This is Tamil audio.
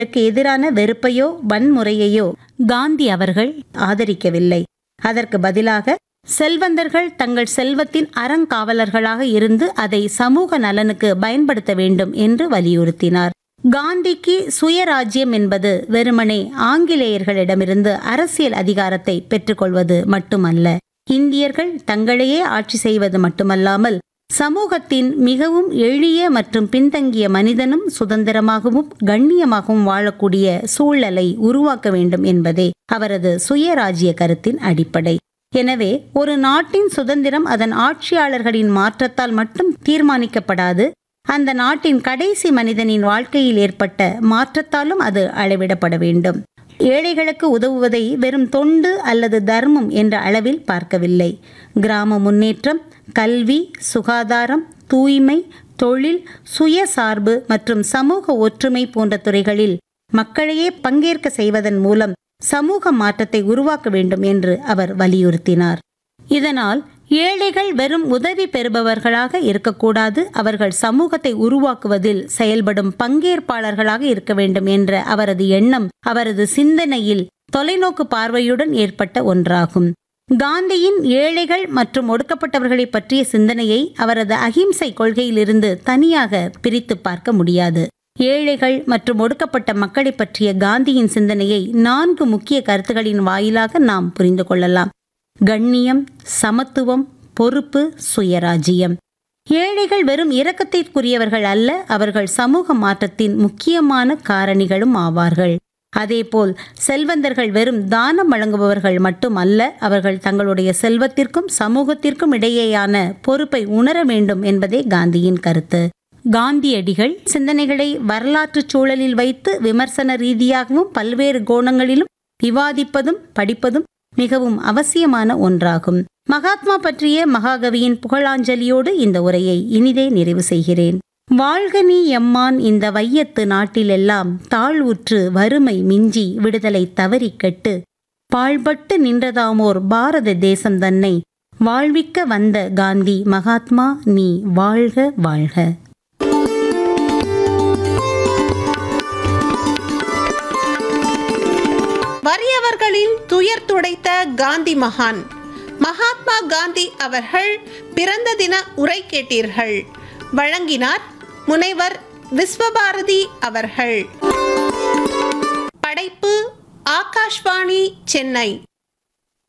இதற்கு எதிரான வெறுப்பையோ வன்முறையையோ காந்தி அவர்கள் ஆதரிக்கவில்லை அதற்கு பதிலாக செல்வந்தர்கள் தங்கள் செல்வத்தின் அறங்காவலர்களாக இருந்து அதை சமூக நலனுக்கு பயன்படுத்த வேண்டும் என்று வலியுறுத்தினார் காந்திக்கு சுயராஜ்யம் என்பது வெறுமனே ஆங்கிலேயர்களிடமிருந்து அரசியல் அதிகாரத்தை பெற்றுக்கொள்வது மட்டுமல்ல இந்தியர்கள் தங்களையே ஆட்சி செய்வது மட்டுமல்லாமல் சமூகத்தின் மிகவும் எளிய மற்றும் பின்தங்கிய மனிதனும் சுதந்திரமாகவும் கண்ணியமாகவும் வாழக்கூடிய சூழலை உருவாக்க வேண்டும் என்பதே அவரது சுயராஜ்ய கருத்தின் அடிப்படை எனவே ஒரு நாட்டின் சுதந்திரம் அதன் ஆட்சியாளர்களின் மாற்றத்தால் மட்டும் தீர்மானிக்கப்படாது அந்த நாட்டின் கடைசி மனிதனின் வாழ்க்கையில் ஏற்பட்ட மாற்றத்தாலும் அது அளவிடப்பட வேண்டும் ஏழைகளுக்கு உதவுவதை வெறும் தொண்டு அல்லது தர்மம் என்ற அளவில் பார்க்கவில்லை கிராம முன்னேற்றம் கல்வி சுகாதாரம் தூய்மை தொழில் சுயசார்பு மற்றும் சமூக ஒற்றுமை போன்ற துறைகளில் மக்களையே பங்கேற்க செய்வதன் மூலம் சமூக மாற்றத்தை உருவாக்க வேண்டும் என்று அவர் வலியுறுத்தினார் இதனால் ஏழைகள் வெறும் உதவி பெறுபவர்களாக இருக்கக்கூடாது அவர்கள் சமூகத்தை உருவாக்குவதில் செயல்படும் பங்கேற்பாளர்களாக இருக்க வேண்டும் என்ற அவரது எண்ணம் அவரது சிந்தனையில் தொலைநோக்கு பார்வையுடன் ஏற்பட்ட ஒன்றாகும் காந்தியின் ஏழைகள் மற்றும் ஒடுக்கப்பட்டவர்களை பற்றிய சிந்தனையை அவரது அகிம்சை கொள்கையிலிருந்து தனியாக பிரித்து பார்க்க முடியாது ஏழைகள் மற்றும் ஒடுக்கப்பட்ட மக்களை பற்றிய காந்தியின் சிந்தனையை நான்கு முக்கிய கருத்துகளின் வாயிலாக நாம் புரிந்து கொள்ளலாம் கண்ணியம் சமத்துவம் பொறுப்பு சுயராஜ்யம் ஏழைகள் வெறும் இரக்கத்திற்குரியவர்கள் அல்ல அவர்கள் சமூக மாற்றத்தின் முக்கியமான காரணிகளும் ஆவார்கள் அதேபோல் செல்வந்தர்கள் வெறும் தானம் வழங்குபவர்கள் மட்டுமல்ல அவர்கள் தங்களுடைய செல்வத்திற்கும் சமூகத்திற்கும் இடையேயான பொறுப்பை உணர வேண்டும் என்பதே காந்தியின் கருத்து காந்தியடிகள் சிந்தனைகளை வரலாற்று சூழலில் வைத்து விமர்சன ரீதியாகவும் பல்வேறு கோணங்களிலும் விவாதிப்பதும் படிப்பதும் மிகவும் அவசியமான ஒன்றாகும் மகாத்மா பற்றிய மகாகவியின் புகழாஞ்சலியோடு இந்த உரையை இனிதே நிறைவு செய்கிறேன் வாழ்க நீ எம்மான் இந்த வையத்து நாட்டிலெல்லாம் தாழ்வுற்று வறுமை மிஞ்சி விடுதலை தவறி கெட்டு பாழ்பட்டு நின்றதாமோர் பாரத தேசம் தன்னை வாழ்விக்க வந்த காந்தி மகாத்மா நீ வாழ்க வாழ்க வறியவர்களின் துயர் துடைத்த காந்தி மகான் மகாத்மா காந்தி அவர்கள் பிறந்த தின உரை கேட்டீர்கள் வழங்கினார் முனைவர் விஸ்வபாரதி அவர்கள் படைப்பு ஆகாஷ்வாணி சென்னை